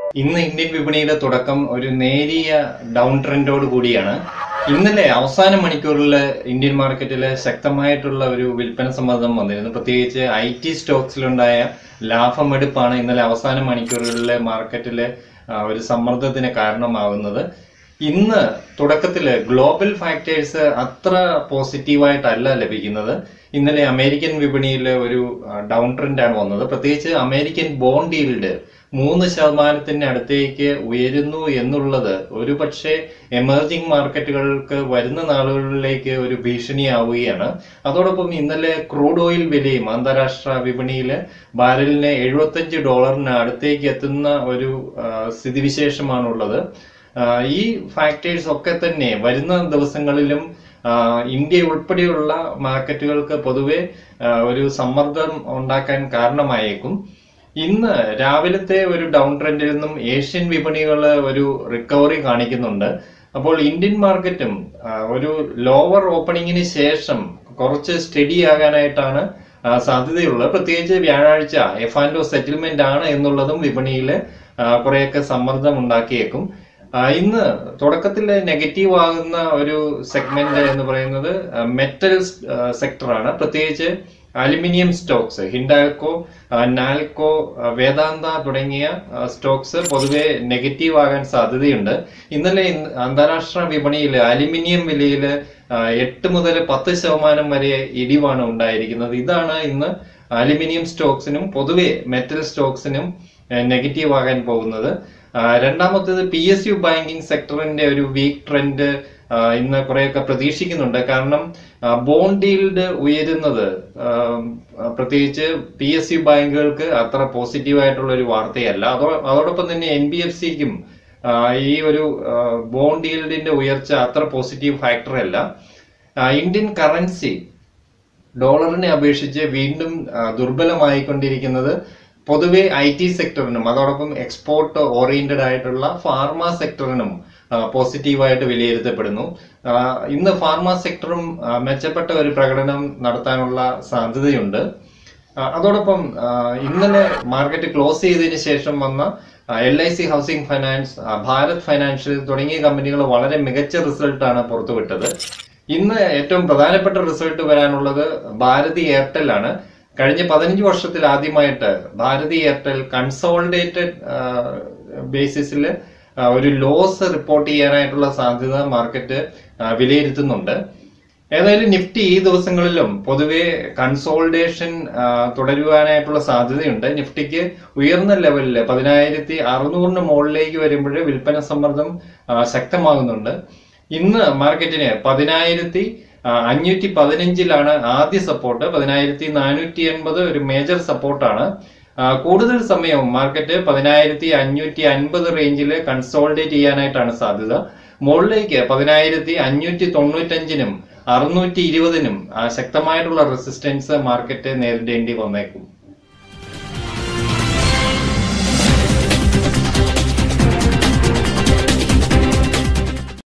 ഇന്ന് ഇന്ത്യൻ വിപണിയുടെ തുടക്കം ഒരു നേരിയ ഡൗൺ ട്രെൻഡോട് കൂടിയാണ് ഇന്നലെ അവസാന മണിക്കൂറിൽ ഇന്ത്യൻ മാർക്കറ്റിൽ ശക്തമായിട്ടുള്ള ഒരു വിൽപ്പന സമ്മർദ്ദം വന്നിരുന്നു പ്രത്യേകിച്ച് ഐ ടി സ്റ്റോക്സിലുണ്ടായ ലാഭമെടുപ്പാണ് ഇന്നലെ അവസാന മണിക്കൂറുകളിലെ മാർക്കറ്റിലെ ആ, ഒരു സമ്മർദ്ദത്തിന് കാരണമാകുന്നത് ഇന്ന് തുടക്കത്തിൽ ഗ്ലോബൽ ഫാക്ടേഴ്സ് അത്ര പോസിറ്റീവായിട്ടല്ല ലഭിക്കുന്നത് ഇന്നലെ അമേരിക്കൻ വിപണിയിൽ ഒരു ഡൗൺ ട്രെൻഡാണ് വന്നത് പ്രത്യേകിച്ച് അമേരിക്കൻ ബോണ്ട് ഈൽഡ് മൂന്ന് ശതമാനത്തിന് അടുത്തേക്ക് ഉയരുന്നു എന്നുള്ളത് ഒരു പക്ഷേ എമർജിംഗ് മാർക്കറ്റുകൾക്ക് വരുന്ന നാളുകളിലേക്ക് ഒരു ഭീഷണിയാവുകയാണ് അതോടൊപ്പം ഇന്നലെ ക്രൂഡ് ഓയിൽ വിലയും അന്താരാഷ്ട്ര വിപണിയിൽ ബാരലിന് എഴുപത്തഞ്ച് ഡോളറിന് അടുത്തേക്ക് എത്തുന്ന ഒരു ആ, സ്ഥിതിവിശേഷമാണുള്ളത് ആ, ഈ ഫാക്ടേഴ്സ് ഒക്കെ തന്നെ വരുന്ന ദിവസങ്ങളിലും ആ, ഇന്ത്യ ഉൾപ്പെടെയുള്ള മാർക്കറ്റുകൾക്ക് പൊതുവെ ആ, ഒരു സമ്മർദ്ദം ഉണ്ടാക്കാൻ കാരണമായേക്കും ഇന്ന് രാവിലത്തെ ഒരു ഡൗൺ ട്രെൻഡിൽ നിന്നും ഏഷ്യൻ വിപണികൾ ഒരു റിക്കവറി കാണിക്കുന്നുണ്ട് അപ്പോൾ ഇന്ത്യൻ മാർക്കറ്റും ആ, ഒരു ലോവർ ഓപ്പണിങ്ങിന് ശേഷം കുറച്ച് സ്റ്റഡി ആകാനായിട്ടാണ് ആ, സാധ്യതയുള്ളത് പ്രത്യേകിച്ച് വ്യാഴാഴ്ച എഫാൻഡോ സെറ്റിൽമെന്റ് ആണ് എന്നുള്ളതും വിപണിയിൽ കുറെയൊക്കെ സമ്മർദ്ദം ഉണ്ടാക്കിയേക്കും ആ, ഇന്ന് തുടക്കത്തിൽ നെഗറ്റീവ് ആകുന്ന ഒരു സെഗ്മെന്റ് എന്ന് പറയുന്നത് മെറ്റൽ സെക്ടറാണ് പ്രത്യേകിച്ച് അലുമിനിയം സ്റ്റോക്സ് ഹിൻഡാൽക്കോ ആ, നാൽക്കോ ആ, വേദാന്ത തുടങ്ങിയ ആ, സ്റ്റോക്സ് പൊതുവെ നെഗറ്റീവ് ആകാൻ സാധ്യതയുണ്ട് ഇന്നലെ ഇന്ന് അന്താരാഷ്ട്ര വിപണിയിൽ അലുമിനിയം വിലയിൽ എട്ട് മുതൽ പത്ത് ശതമാനം വരെ ഇടിവാണ് ഉണ്ടായിരിക്കുന്നത് ഇതാണ് ഇന്ന് അലുമിനിയം സ്റ്റോക്സിനും പൊതുവെ മെറ്റൽ സ്റ്റോക്സിനും നെഗറ്റീവ് ആകാൻ പോകുന്നത് ആ, രണ്ടാമത്തേത് പി എസ് യു ബാങ്കിങ് സെക്ടറിന്റെ ഒരു വീക്ക് ട്രെൻഡ് ഇന്ന് കുറെയൊക്കെ പ്രതീക്ഷിക്കുന്നുണ്ട് കാരണം ബോണ്ട് ഈൽഡ് ഉയരുന്നത് ആ, പ്രത്യേകിച്ച് പി എസ് യു ബാങ്കുകൾക്ക് അത്ര പോസിറ്റീവ് ആയിട്ടുള്ള ഒരു വാർത്തയല്ല അതോ അതോടൊപ്പം തന്നെ എൻ ബി എഫ് സിക്കും ഈ ഒരു ബോണ്ട് ഈൽഡിന്റെ ഉയർച്ച അത്ര പോസിറ്റീവ് ഫാക്ടർ അല്ല ആ, ഇന്ത്യൻ കറൻസി ഡോളറിനെ അപേക്ഷിച്ച് വീണ്ടും ആ, ദുർബലമായിക്കൊണ്ടിരിക്കുന്നത് പൊതുവെ ഐ ടി സെക്ടറിനും അതോടൊപ്പം എക്സ്പോർട്ട് ഓറിയന്റഡ് ആയിട്ടുള്ള ഫാർമ സെക്ടറിനും പോസിറ്റീവായിട്ട് വിലയിരുത്തപ്പെടുന്നു ആ, ഇന്ന് ഫാർമ സെക്ടറും ആ, മെച്ചപ്പെട്ട ഒരു പ്രകടനം നടത്താനുള്ള സാധ്യതയുണ്ട് ആ, അതോടൊപ്പം ആ, ഇന്നലെ മാർക്കറ്റ് ക്ലോസ് ചെയ്തതിന് ശേഷം വന്ന L I C housing finance ആ, ഭാരത് ഫൈനാൻഷ്യൽ തുടങ്ങിയ കമ്പനികൾ വളരെ മികച്ച റിസൾട്ടാണ് പുറത്തുവിട്ടത് ഇന്ന് ഏറ്റവും പ്രധാനപ്പെട്ട റിസൾട്ട് വരാനുള്ളത് ഭാരതി എയർടെൽ ആണ് കഴിഞ്ഞ പതിനഞ്ച് വർഷത്തിൽ ആദ്യമായിട്ട് ഭാരതി എയർടെൽ കൺസോളിഡേറ്റഡ് ബേസിസിൽ ഒരു ലോസ് റിപ്പോർട്ട് ചെയ്യാനായിട്ടുള്ള സാധ്യത മാർക്കറ്റ് ആ, വിലയിരുത്തുന്നുണ്ട് ഏതായാലും നിഫ്റ്റി ഈ ദിവസങ്ങളിലും പൊതുവെ കൺസോൾട്ടേഷൻ തുടരുവാനായിട്ടുള്ള സാധ്യതയുണ്ട് നിഫ്റ്റിക്ക് ഉയർന്ന ലെവലിൽ പതിനായിരത്തി അറുന്നൂറിന് മുകളിലേക്ക് വരുമ്പോൾ വിൽപ്പന സമ്മർദ്ദം ആ, ശക്തമാകുന്നുണ്ട് ഇന്ന് മാർക്കറ്റിന് പതിനായിരത്തി അഞ്ഞൂറ്റി പതിനഞ്ചിലാണ് ആദ്യ സപ്പോർട്ട് പതിനായിരത്തി നാനൂറ്റി എൺപത് ഒരു മേജർ സപ്പോർട്ടാണ് കൂടുതൽ സമയം മാർക്കറ്റ് പതിനായിരത്തി അഞ്ഞൂറ്റി അൻപത് റേഞ്ചിൽ കൺസോൾഡേറ്റ് ചെയ്യാനായിട്ടാണ് സാധ്യത മുകളിലേക്ക് പതിനായിരത്തി അഞ്ഞൂറ്റി തൊണ്ണൂറ്റഞ്ചിനും അറുന്നൂറ്റി ഇരുപതിനും ശക്തമായിട്ടുള്ള റെസിസ്റ്റൻസ് മാർക്കറ്റ് നേരിടേണ്ടി വന്നേക്കും